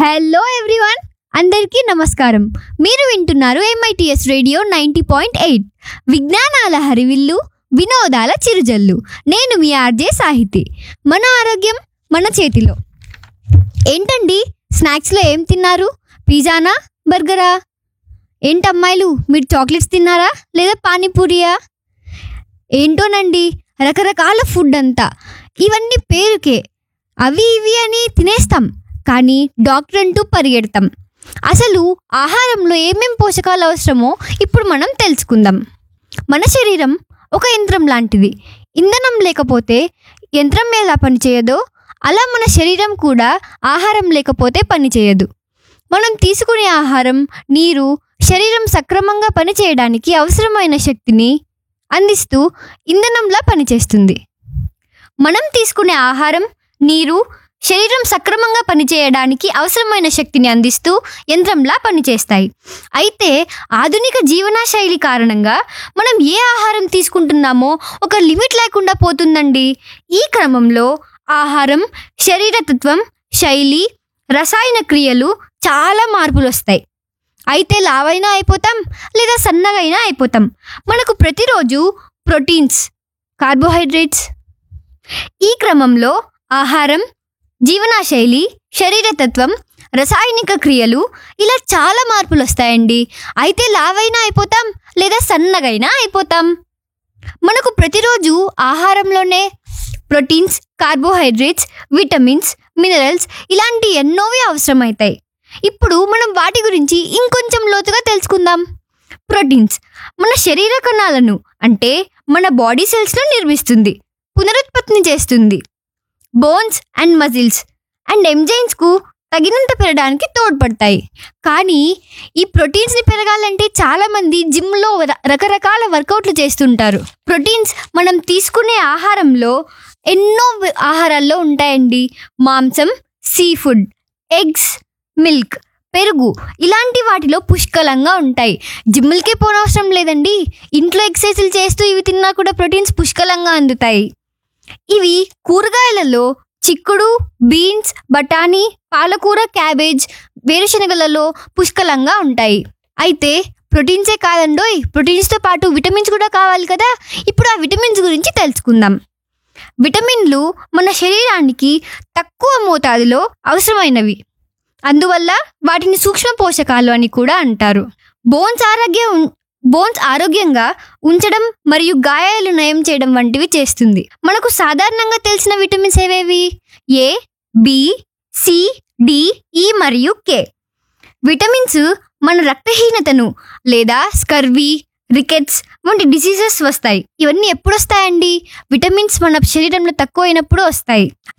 hello everyone అందరికీ నమస్కారం మీరు వింటున్నారు MITS radio ninety point eight విజ్ఞానాల హరివిల్లు వినోదాల చిరుజల్లు నేను మీ ఆర్జే సాహితి మన ఆరోగ్యం మన చేతిలో ఏంటండి స్నాక్స్లో ఏం తిన్నారు పిజ్జానా బర్గరా ఏంటమ్మాయిలు మీరు చాక్లెట్స్ తిన్నారా లేదా పానీపూరియా ఏంటోనండి రకరకాల ఫుడ్ అంతా ఇవన్నీ పేరుకే అవి ఇవి అని తినేస్తాం కానీ డాక్టర్ అంటూ పరిగెడతాం అసలు ఆహారంలో ఏమేం పోషకాలు అవసరమో ఇప్పుడు మనం తెలుసుకుందాం మన శరీరం ఒక యంత్రం లాంటిది ఇంధనం లేకపోతే యంత్రం ఎలా పనిచేయదో అలా మన శరీరం కూడా ఆహారం లేకపోతే పనిచేయదు మనం తీసుకునే ఆహారం నీరు శరీరం సక్రమంగా పనిచేయడానికి అవసరమైన శక్తిని అందిస్తూ ఇంధనంలా పనిచేస్తుంది మనం తీసుకునే ఆహారం నీరు శరీరం సక్రమంగా పనిచేయడానికి అవసరమైన శక్తిని అందిస్తూ యంత్రంలా పనిచేస్తాయి అయితే ఆధునిక జీవనశైలి కారణంగా మనం ఏ ఆహారం తీసుకుంటున్నామో ఒక లిమిట్ లేకుండా పోతుందండి ఈ క్రమంలో ఆహారం శరీరతత్వం శైలి రసాయన క్రియలు చాలా మార్పులు వస్తాయి అయితే లావైనా అయిపోతాం లేదా సన్నగైనా అయిపోతాం మనకు ప్రతిరోజు ప్రోటీన్స్ కార్బోహైడ్రేట్స్ ఈ క్రమంలో ఆహారం జీవనశైలి శరీరతత్వం రసాయనిక క్రియలు ఇలా చాలా మార్పులు వస్తాయండి అయితే లావైనా అయిపోతాం లేదా సన్నగైనా అయిపోతాం మనకు ప్రతిరోజు ఆహారంలోనే ప్రోటీన్స్ కార్బోహైడ్రేట్స్ విటమిన్స్ మినరల్స్ ఇలాంటి ఎన్నోవి అవసరమవుతాయి ఇప్పుడు మనం వాటి గురించి ఇంకొంచెం లోతుగా తెలుసుకుందాం ప్రోటీన్స్ మన శరీర కణాలను అంటే మన బాడీ సెల్స్ను నిర్మిస్తుంది పునరుత్పత్తిని చేస్తుంది బోన్స్ అండ్ మజిల్స్ అండ్ ఎంజైన్స్కు తగినంత పెరగడానికి తోడ్పడతాయి కానీ ఈ ప్రోటీన్స్ని పెరగాలంటే చాలామంది జిమ్లో ర- రకరకాల వర్కౌట్లు చేస్తుంటారు ప్రోటీన్స్ మనం తీసుకునే ఆహారంలో ఎన్నో వ- ఆహారాల్లో ఉంటాయండి మాంసం సీ ఫుడ్ ఎగ్స్ మిల్క్ పెరుగు ఇలాంటి వాటిలో పుష్కలంగా ఉంటాయి జిమ్లకే పోనవసరం లేదండి ఇంట్లో ఎక్సర్సైజులు చేస్తూ ఇవి తిన్నా కూడా ప్రోటీన్స్ పుష్కలంగా అందుతాయి ఇవి కూరగాయలలో చిక్కుడు బీన్స్ బఠానీ పాలకూర క్యాబేజ్ వేరుశనగలలో పుష్కలంగా ఉంటాయి అయితే ప్రోటీన్సే కాదండోయ్ ప్రోటీన్స్తో పాటు విటమిన్స్ కూడా కావాలి కదా ఇప్పుడు ఆ విటమిన్స్ గురించి తెలుసుకుందాం విటమిన్లు మన శరీరానికి తక్కువ మోతాదులో అవసరమైనవి అందువల్ల వాటిని సూక్ష్మ పోషకాలు అని కూడా అంటారు బోన్స్ ఆరోగ్యం బోన్స్ ఆరోగ్యంగా ఉంచడం మరియు గాయాలు నయం చేయడం వంటివి చేస్తుంది మనకు సాధారణంగా తెలిసిన విటమిన్స్ ఏవేవి ఏ బి సి డి ఈ మరియు కే విటమిన్స్ మన రక్తహీనతను లేదా స్కర్వీ రికెట్స్ వంటి డిసీజెస్ వస్తాయి ఇవన్నీ ఎప్పుడు వస్తాయండి విటమిన్స్ మన శరీరంలో తక్కువ అయినప్పుడు వస్తాయి